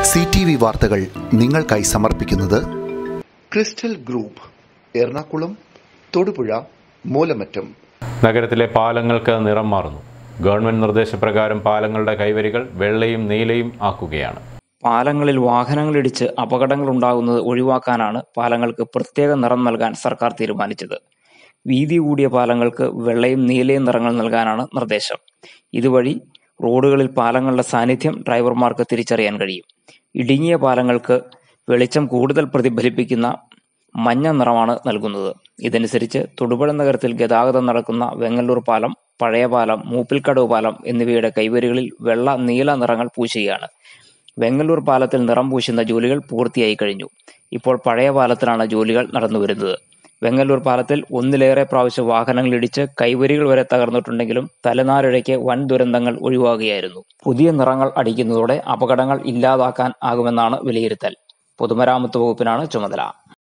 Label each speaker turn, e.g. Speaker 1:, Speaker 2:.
Speaker 1: C T V വാർത്തകൾ നിങ്ങൾക്കായി സമർപ്പിക്കുന്നത്
Speaker 2: ക്രിസ്റ്റൽ ഗ്രൂപ്പ് എറണാകുളം തൊടുപുഴ മൂലമറ്റം
Speaker 3: നഗരത്തിലെ പാലങ്ങൾക്ക് നിറം മാറുന്നു ഗവൺമെന്റ് നിർദ്ദേശപ്രകാരം പാലങ്ങളുടെ കൈവരികൾ വെള്ളയും നീലയും ആക്കുകയാണ്
Speaker 4: പാലങ്ങളിൽ വാഹനങ്ങളിടിച്ച് അപകടങ്ങൾ ഉണ്ടാകുന്നത് ഒഴിവാക്കാനാണ് പാലങ്ങൾക്ക് പ്രത്യേക നിറം നൽകാൻ സർക്കാർ തീരുമാനിച്ചത് വീതി കൂടിയ പാലങ്ങൾക്ക് വെള്ളയും നീലയും നിറങ്ങൾ നൽകാനാണ് നിർദ്ദേശം ഇതുവഴി റോഡുകളിൽ പാലങ്ങളുടെ സാന്നിധ്യം ഡ്രൈവർമാർക്ക് തിരിച്ചറിയാൻ കഴിയും ഇടുങ്ങിയ പാലങ്ങൾക്ക് വെളിച്ചം കൂടുതൽ പ്രതിഫലിപ്പിക്കുന്ന മഞ്ഞ നിറമാണ് നൽകുന്നത് ഇതനുസരിച്ച് തൊടുപുഴ നഗരത്തിൽ ഗതാഗതം നടക്കുന്ന വെങ്ങല്ലൂർ പാലം പഴയ പാലം മൂപ്പിൽക്കടവ് പാലം എന്നിവയുടെ കൈവരികളിൽ വെള്ള നീല നിറങ്ങൾ പൂശുകയാണ് വെങ്ങല്ലൂർ പാലത്തിൽ നിറം പൂശുന്ന ജോലികൾ പൂർത്തിയായി കഴിഞ്ഞു ഇപ്പോൾ പഴയ പാലത്തിലാണ് ജോലികൾ നടന്നുവരുന്നത് വെങ്ങല്ലൂർ പാലത്തിൽ ഒന്നിലേറെ പ്രാവശ്യം വാഹനങ്ങൾ ഇടിച്ച് കൈവരികൾ വരെ തകർന്നിട്ടുണ്ടെങ്കിലും തലനാരിഴയ്ക്ക് വൻ ദുരന്തങ്ങൾ ഒഴിവാകുകയായിരുന്നു പുതിയ നിറങ്ങൾ അടിക്കുന്നതോടെ അപകടങ്ങൾ ഇല്ലാതാക്കാൻ ആകുമെന്നാണ് വിലയിരുത്തൽ പൊതുമരാമത്ത് വകുപ്പിനാണ് ചുമതല